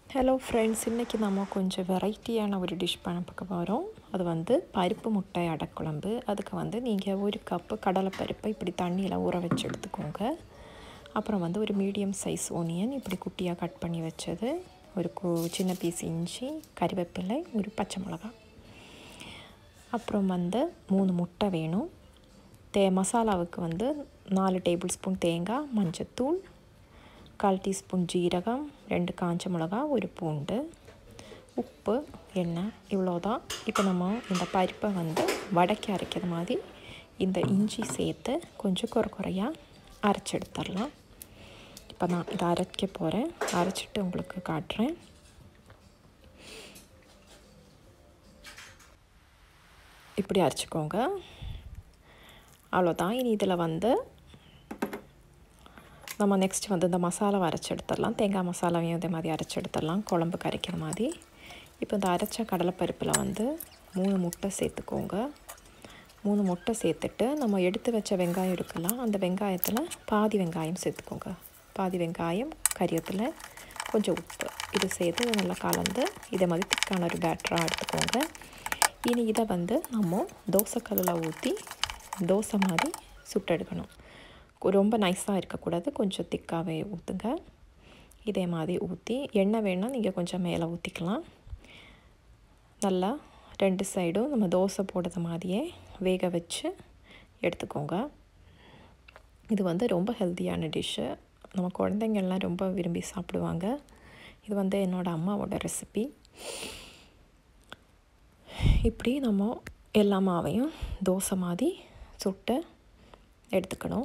hello friends இன்றைக்கி நம்ம கொஞ்சம் வெரைட்டியான ஒரு டிஷ் பண்ண பார்க்க போகிறோம் அது வந்து பருப்பு முட்டை அடக்குழம்பு அதுக்கு வந்து நீங்கள் ஒரு கப்பு கடலைப்பருப்பை இப்படி தண்ணியில் ஊற வச்சு எடுத்துக்கோங்க அப்புறம் வந்து ஒரு மீடியம் சைஸ் ஓனியன் இப்படி குட்டியாக கட் பண்ணி வச்சது ஒரு கு சின்ன பீஸ் இஞ்சி கறிவேப்பிலை ஒரு பச்சை மிளகாய் அப்புறம் வந்து மூணு முட்டை வேணும் தே மசாலாவுக்கு வந்து நாலு டேபிள் ஸ்பூன் தேங்காய் மஞ்சத்தூள் கால் டீஸ்பூன் ஜீரகம் ரெண்டு காஞ்ச மிளகா ஒரு பூண்டு உப்பு எண்ணெய் இவ்வளோதான் இப்போ நம்ம இந்த பருப்பை வந்து வடக்கி அரைக்கிற மாதிரி இந்த இஞ்சி சேர்த்து கொஞ்சம் குறை குறையாக அரைச்சி எடுத்துடலாம் இப்போ நான் இதை அரைக்க போகிறேன் அரைச்சிட்டு உங்களுக்கு காட்டுறேன் இப்படி அரைச்சிக்கோங்க அவ்வளோதான் இனி இதில் வந்து நம்ம நெக்ஸ்ட் வந்து இந்த மசாலாவை அரைச்சி எடுத்துடலாம் தேங்காய் மசாலாவையும் இதே மாதிரி அரைச்சி எடுத்துடலாம் குழம்பு கரைக்கிற மாதிரி இப்போ இந்த அரைச்ச கடலைப்பருப்பில் வந்து மூணு முட்டை சேர்த்துக்கோங்க மூணு முட்டை சேர்த்துட்டு நம்ம எடுத்து வச்ச வெங்காயம் இருக்கலாம் அந்த வெங்காயத்தில் பாதி வெங்காயம் சேர்த்துக்கோங்க பாதி வெங்காயம் கரியத்தில் கொஞ்சம் உப்பு இது சேர்த்து நல்லா கலந்து இதே மாதிரி திக்கான ஒரு பேட்டராக எடுத்துக்கோங்க இனி இதை வந்து நம்ம தோசைக்கல்லில் ஊற்றி தோசை மாதிரி சுட்டெடுக்கணும் ரொம்ப நைஸாக இருக்கக்கூடாது கொஞ்சம் திக்காகவே ஊற்றுங்க இதே மாதிரி ஊற்றி எண்ணெய் வேணால் நீங்கள் கொஞ்சம் மேலே ஊற்றிக்கலாம் நல்லா ரெண்டு சைடும் நம்ம தோசை போடுற மாதிரியே வேக வச்சு எடுத்துக்கோங்க இது வந்து ரொம்ப ஹெல்த்தியான டிஷ்ஷு நம்ம குழந்தைங்கள்லாம் ரொம்ப விரும்பி சாப்பிடுவாங்க இது வந்து என்னோடய அம்மாவோட ரெசிபி இப்படி நம்ம எல்லா மாவையும் தோசை மாதிரி சுட்டு எடுத்துக்கணும்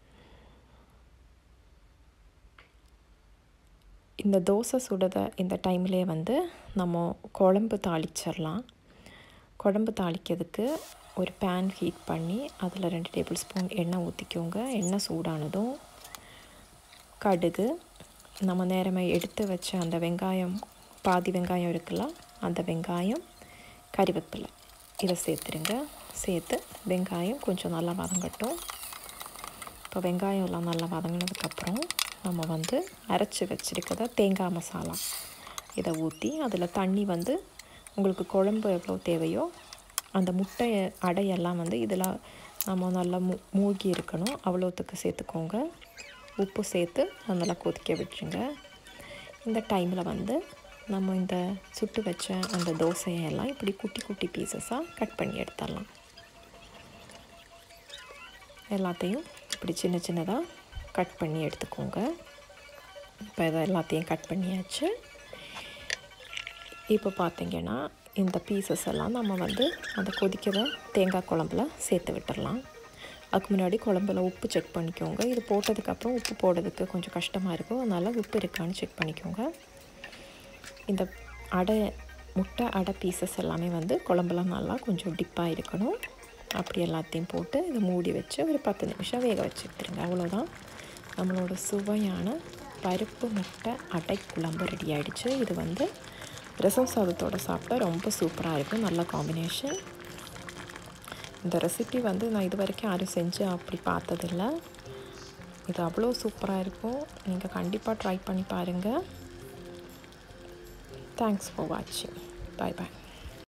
இந்த தோசை சுடுத இந்த டைம்லேயே வந்து நம்ம குழம்பு தாளிச்சிடலாம் குழம்பு தாளிக்கிறதுக்கு ஒரு பேன் ஹீட் பண்ணி அதில் ரெண்டு டேபிள் ஸ்பூன் எண்ணெய் ஊற்றிக்கோங்க எண்ணெய் சூடானதும் கடுகு நம்ம நேரமாக எடுத்து வச்ச அந்த வெங்காயம் பாதி வெங்காயம் இருக்குல்ல அந்த வெங்காயம் கறிவேப்பிலை இதை சேர்த்துருங்க சேர்த்து வெங்காயம் கொஞ்சம் நல்லா வதங்கட்டும் இப்போ வெங்காயம் எல்லாம் நல்லா வதங்கினதுக்கப்புறம் நம்ம வந்து அரைச்சி வச்சுருக்கிறத தேங்காய் மசாலா இதை ஊற்றி அதில் தண்ணி வந்து உங்களுக்கு குழம்பு எவ்வளோ தேவையோ அந்த முட்டை அடையெல்லாம் வந்து இதில் நம்ம நல்லா மூ மூழ்கி இருக்கணும் அவ்வளோத்துக்கு சேர்த்துக்கோங்க உப்பு சேர்த்து நல்லா கொதிக்க விட்டுருங்க இந்த டைமில் வந்து நம்ம இந்த சுட்டு வச்ச அந்த தோசையெல்லாம் இப்படி குட்டி குட்டி பீசஸாக கட் பண்ணி எடுத்துடலாம் எல்லாத்தையும் இப்படி சின்ன சின்னதாக கட் பண்ணி எடுத்துக்கோங்க இப்போ இதை எல்லாத்தையும் கட் பண்ணியாச்சு இப்போ பார்த்திங்கன்னா இந்த பீசஸ் எல்லாம் நம்ம வந்து அந்த கொதிக்கிற தேங்காய் குழம்புல சேர்த்து விட்டுடலாம் அதுக்கு முன்னாடி குழம்புல உப்பு செக் பண்ணிக்கோங்க இது போட்டதுக்கப்புறம் உப்பு போடுறதுக்கு கொஞ்சம் கஷ்டமாக இருக்கும் அதனால் உப்பு இருக்கான்னு செக் பண்ணிக்கோங்க இந்த அடை முட்டை அடை பீசஸ் எல்லாமே வந்து குழம்புல நல்லா கொஞ்சம் டிப்பாக இருக்கணும் அப்படி எல்லாத்தையும் போட்டு இதை மூடி வச்சு ஒரு பத்து நிமிஷம் வேக வச்சு எடுத்துருங்க அவ்வளோதான் நம்மளோட சுவையான பருப்பு முட்டை அடை குழம்பு ரெடி ஆகிடுச்சு இது வந்து ரசம் சாதத்தோடு சாப்பிட்டா ரொம்ப சூப்பராக இருக்கும் நல்ல காம்பினேஷன் இந்த ரெசிபி வந்து நான் இது வரைக்கும் யாரும் செஞ்சு அப்படி பார்த்ததில்ல இது அவ்வளோ சூப்பராக இருக்கும் நீங்கள் கண்டிப்பாக ட்ரை பண்ணி பாருங்கள் தேங்க்ஸ் ஃபார் வாட்சிங் பாய் பாய்